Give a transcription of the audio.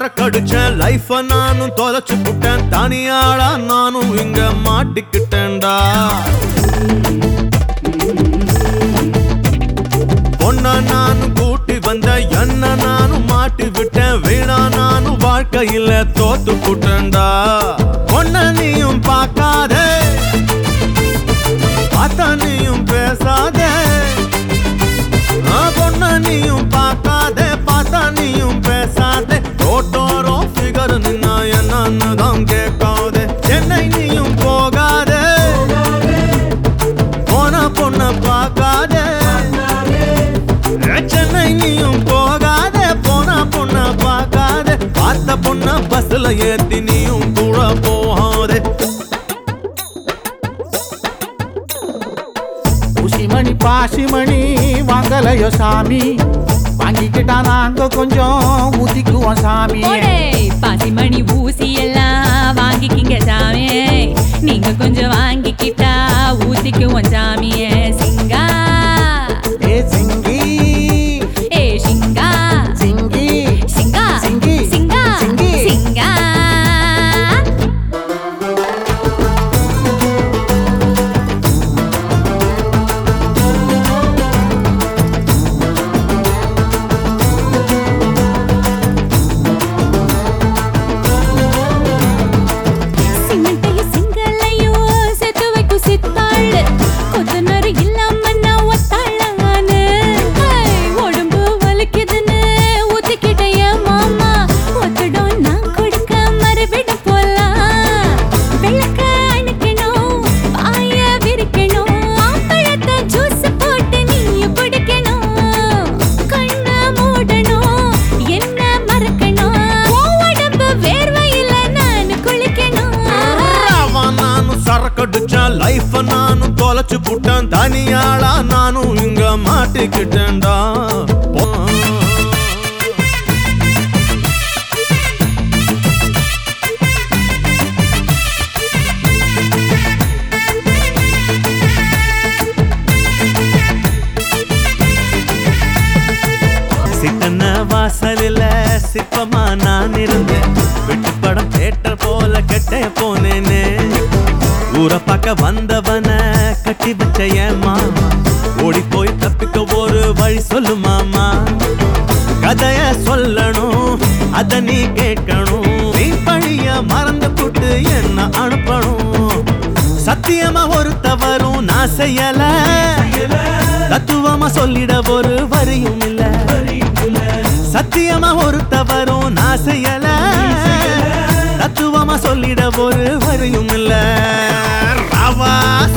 சரக்கடிச்சேன் லைஃப நானும் தொலைச்சு புட்டேன் தனியாளா நானும் இங்க மாட்டிக்கிட்டேன்டா பொண்ண நானும் கூட்டி வந்த என்ன நானும் மாட்டி விட்டேன் வீணா நானும் வாழ்க்கையில தோத்து புட்டேன்டா பொண்ண நீயும் பார்க்காதே பார்த்தா நீயும் பேசாதே நான் பொண்ண நீயும் பார்க்காதே பார்த்தா நீயும் பேசாதே ரோட்டோரோ ஃபிகர் நின்னா என்னன்னு தான் கேட்காதே சென்னை நீயும் போகாதே போன பொண்ண பார்க்காதே சென்னை நீயும் போகாதே போன பொண்ண பார்க்காதே பார்த்த பொண்ண பஸ்ல ஏத்தி நீயும் கூட போகாதே ஊசிமணி பாசிமணி வாங்கலையோ சாமி வாங்கிக்கிட்டா நாங்க கொஞ்சம் ஊத்திக்குவோம் சாமி போடே பாசிமணி ஊசி எல்லாம் வாங்கிக்கிங்க சாமி நீங்க கொஞ்சம் வாங்கிக்கிட்டா ஊத்திக்குவோம் சாமியே சிங்கா ஏ சிங்கி ஏ சிங்கா சிங்கி சிங்கா சிங்கி, சிங்கா சிங்கி. சிங்கா சிமெண்டையும் சிங்கலையும் சேர்த்து வைக்கும் சித்தாளு கொத்தனாரு இல்லாம நான் ஒத்தாளானு உடம்பு வலிக்குதுன்னு ஊத்திக்கிட்டேன் மாமா ஒத்துடும் நான் கொடுக்க மறுவிட போலாம் விளக்க அணைக்கணும் பாய விரிக்கணும் ஆப்பழத்தை ஜூஸ் போட்டு நீ குடிக்கணும் கண்ணை மூடணும் என்ன மறக்கணும் உன் உடம்பு வேர்வையில நான் குளிக்கணும் அவன் நானும் சரக்கடிச்சேன் லைஃப நானும் தொலைச்சு புட்டேன் தனியாளா நானும் இங்க மாட்டிக்கிட்டேன்டா போ- சிக்கன வாசலில் சிற்பமா நான் இருந்தேன் விட்டு படம் தேட்டர் போல கெட்டே போனேனே ஊரை பார்க்க வந்தவன கட்டி வச்ச என் மாமா ஓடி போய் தப்பிக்க ஒரு வழி சொல்லு மாமா கதைய சொல்லணும் அத நீ கேட்கணும் நீ பழிய மறந்து புட்டு என்ன அனுப்பணும் சத்தியமா ஒரு தவறும் நான் செய்யல தத்துவமா சொல்லிட ஒரு வரியும் இல்ல சத்தியமா ஒரு தவறும் நான் செய்யல தத்துவமா சொல்லிட ஒரு வரியும் இல்ல ரவா